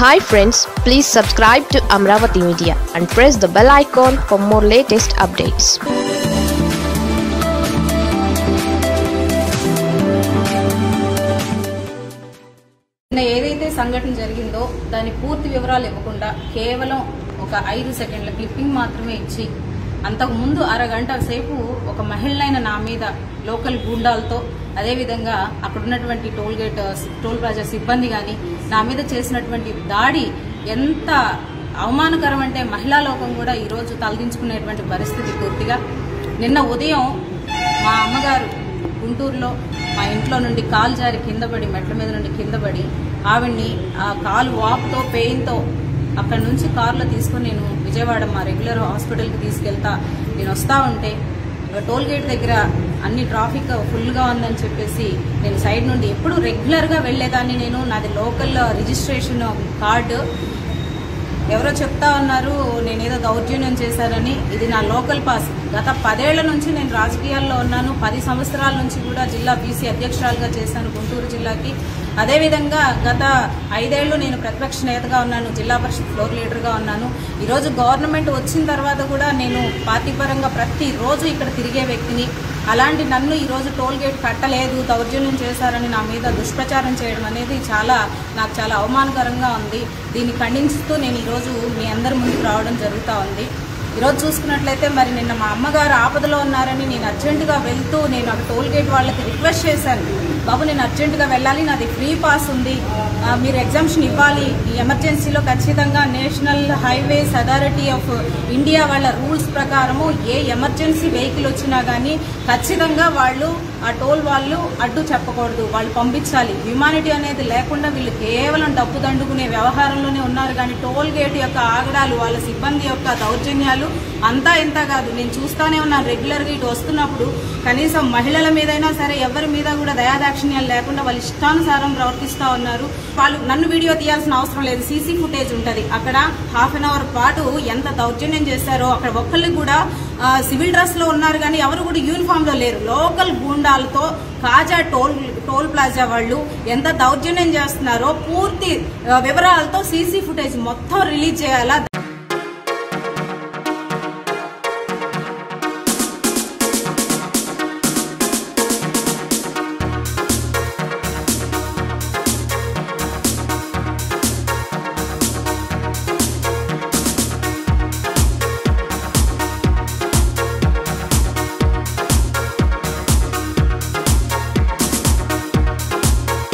hi friends please subscribe to Amaravati media and press the bell icon for more latest updates నిన్న ఏదైతే సంఘటన జరిగిందో దాని పూర్తి వివరాలు ఇవ్వకుండా కేవలం ఒక ఐదు సెకండ్ల క్లిప్పింగ్ మాత్రమే ఇచ్చి అంతకు ముందు అరగంట సేపు ఒక మహిళైన నా మీద లోకల్ గూండాలతో అదేవిధంగా అక్కడ ఉన్నటువంటి టోల్ గేట్ టోల్ ప్లాజా సిబ్బంది కానీ నా మీద చేసినటువంటి దాడి ఎంత అవమానకరం అంటే మహిళా లోకం కూడా ఈరోజు తలదించుకునేటువంటి పరిస్థితి పూర్తిగా నిన్న ఉదయం మా అమ్మగారు గుంటూరులో మా ఇంట్లో నుండి కాలు జారి కింద పడి మెట్ల మీద నుండి కింద పడి ఆవిడ్ని ఆ కాలు వాపుతో పెయిన్తో అక్కడి నుంచి కారులో తీసుకొని నేను విజయవాడ మా రెగ్యులర్ హాస్పిటల్కి తీసుకెళ్తా నేను వస్తా ఉంటే ఒక టోల్ గేట్ దగ్గర అన్ని ట్రాఫిక్ ఫుల్గా ఉందని చెప్పేసి నేను సైడ్ నుండి ఎప్పుడు రెగ్యులర్గా వెళ్ళేదాన్ని నేను నాది లోకల్ రిజిస్ట్రేషన్ కార్డు ఎవరో చెప్తా ఉన్నారు నేనేదో దౌర్జన్యం చేశానని ఇది నా లోకల్ పాస్ గత పదేళ్ల నుంచి నేను రాజకీయాల్లో ఉన్నాను పది సంవత్సరాల నుంచి కూడా జిల్లా బీసీ అధ్యక్షురాలుగా చేశాను గుంటూరు జిల్లాకి అదేవిధంగా గత ఐదేళ్లు నేను ప్రతిపక్ష నేతగా ఉన్నాను జిల్లా పరిషత్ ఫ్లోర్ లీడర్గా ఉన్నాను ఈరోజు గవర్నమెంట్ వచ్చిన తర్వాత కూడా నేను పార్టీ పరంగా ప్రతిరోజు ఇక్కడ తిరిగే వ్యక్తిని అలాంటి నన్ను ఈరోజు టోల్ గేట్ కట్టలేదు దౌర్జన్యం చేశారని నా మీద దుష్ప్రచారం చేయడం అనేది చాలా నాకు చాలా అవమానకరంగా ఉంది దీన్ని ఖండిస్తూ నేను ఈరోజు మీ అందరి ముందుకు రావడం జరుగుతూ ఉంది ఈరోజు చూసుకున్నట్లయితే మరి నిన్న మా అమ్మగారు ఆపదలో ఉన్నారని నేను అర్జెంటుగా వెళ్తూ నేను అక్కడ టోల్ గేట్ వాళ్ళకి రిక్వెస్ట్ చేశాను బాబు నేను అర్జెంటుగా వెళ్ళాలి నాది ఫ్రీ పాస్ ఉంది ఆ, మీరు ఎగ్జామ్షన్ ఇవ్వాలి ఈ ఎమర్జెన్సీలో ఖచ్చితంగా National Highways Authority of India వాళ్ళ రూల్స్ ప్రకారము ఏ ఎమర్జెన్సీ వెహికల్ వచ్చినా కానీ ఖచ్చితంగా వాళ్ళు ఆ టోల్ వాళ్ళు అడ్డు చెప్పకూడదు వాళ్ళు పంపించాలి హ్యుమానిటీ అనేది లేకుండా వీళ్ళు కేవలం డబ్బు దండుకునే వ్యవహారంలోనే ఉన్నారు కానీ టోల్ గేట్ యొక్క ఆగడాలు వాళ్ళ సిబ్బంది యొక్క దౌర్జన్యాలు అంతా ఇంత కాదు నేను చూస్తానే ఉన్నాను రెగ్యులర్గా ఇటు వస్తున్నప్పుడు కనీసం మహిళల మీదైనా సరే ఎవరి మీద కూడా దయాదాక్షిణ్యాలు లేకుండా వాళ్ళు ఇష్టానుసారం ప్రవర్తిస్తూ ఉన్నారు వాళ్ళు నన్ను వీడియో తీయాల్సిన అవసరం లేదు సీసీ ఫుటేజ్ ఉంటుంది అక్కడ హాఫ్ అన్ అవర్ పాటు ఎంత దౌర్జన్యం చేశారో అక్కడ ఒక్కళ్ళు కూడా ఆ, సివిల్ డ్రెస్ లో ఉన్నారు కానీ ఎవరు కూడా యూనిఫామ్ లో లేరు లోకల్ గూండాలతో కాజా టోల్ టోల్ ప్లాజా వాళ్ళు ఎంత దౌర్జన్యం చేస్తున్నారో పూర్తి ఆ, వివరాలతో సీసీ ఫుటేజ్ మొత్తం రిలీజ్ చేయాలా